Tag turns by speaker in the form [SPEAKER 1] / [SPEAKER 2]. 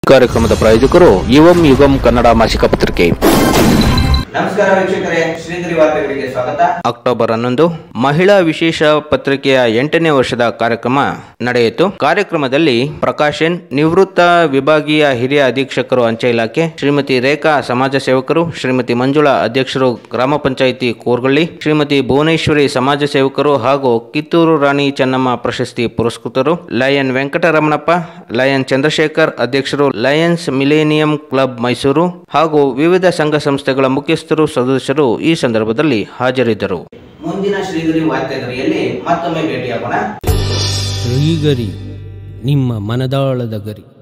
[SPEAKER 1] ಕಾರ್ಯಕ್ರಮದ ಪ್ರಾಯೋಜಕರು ಯುವಂ ಯುಗಂ ಕನ್ನಡ ಮಾಸಿಕ ಪತ್ರಿಕೆ
[SPEAKER 2] ನಮಸ್ಕಾರ ವೀಕ್ಷಕರೇ ಶ್ರೀಗಿರಿ ವಾರ್ತೆಗಳಿಗೆ ಸ್ವಾಗತ
[SPEAKER 1] ಅಕ್ಟೋಬರ್ ಹನ್ನೊಂದು ಮಹಿಳಾ ವಿಶೇಷ ಪತ್ರಿಕೆಯ ಎಂಟನೇ ವರ್ಷದ ಕಾರ್ಯಕ್ರಮ ನಡೆಯಿತು ಕಾರ್ಯಕ್ರಮದಲ್ಲಿ ಪ್ರಕಾಶನ್ ನಿವೃತ್ತ ವಿಭಾಗೀಯ ಹಿರಿಯ ಅಧೀಕ್ಷಕರು ಅಂಚೆ ಇಲಾಖೆ ಶ್ರೀಮತಿ ರೇಖಾ ಸಮಾಜ ಸೇವಕರು ಶ್ರೀಮತಿ ಮಂಜುಳಾ ಅಧ್ಯಕ್ಷರು ಗ್ರಾಮ ಪಂಚಾಯಿತಿ ಕೋರ್ಗಳ್ಳಿ ಶ್ರೀಮತಿ ಭುವನೇಶ್ವರಿ ಸಮಾಜ ಸೇವಕರು ಹಾಗೂ ಕಿತ್ತೂರು ರಾಣಿ ಚೆನ್ನಮ್ಮ ಪ್ರಶಸ್ತಿ ಪುರಸ್ಕೃತರು ಲಯನ್ ವೆಂಕಟರಮಣಪ್ಪ ಲಯನ್ ಚಂದ್ರಶೇಖರ್ ಅಧ್ಯಕ್ಷರು ಲಯನ್ಸ್ ಮಿಲೇನಿಯಂ ಕ್ಲಬ್ ಮೈಸೂರು ಹಾಗೂ ವಿವಿಧ ಸಂಘ ಸಂಸ್ಥೆಗಳ ಮುಖ್ಯಸ್ಥರು ಸದಸ್ಯರು ಈ ಸಂದರ್ಭದಲ್ಲಿ ಹಾಜರಿದ್ದರು
[SPEAKER 2] ಮುಂದಿನ ಶ್ರೀಗಿರಿ ವಾರ್ತೆಗರಿಯಲ್ಲಿ ಮತ್ತೊಮ್ಮೆ ಭೇಟಿಯಾಗೋಣ
[SPEAKER 3] ಶ್ರೀಗರಿ ನಿಮ್ಮ ಮನದಾಳದ ಗರಿ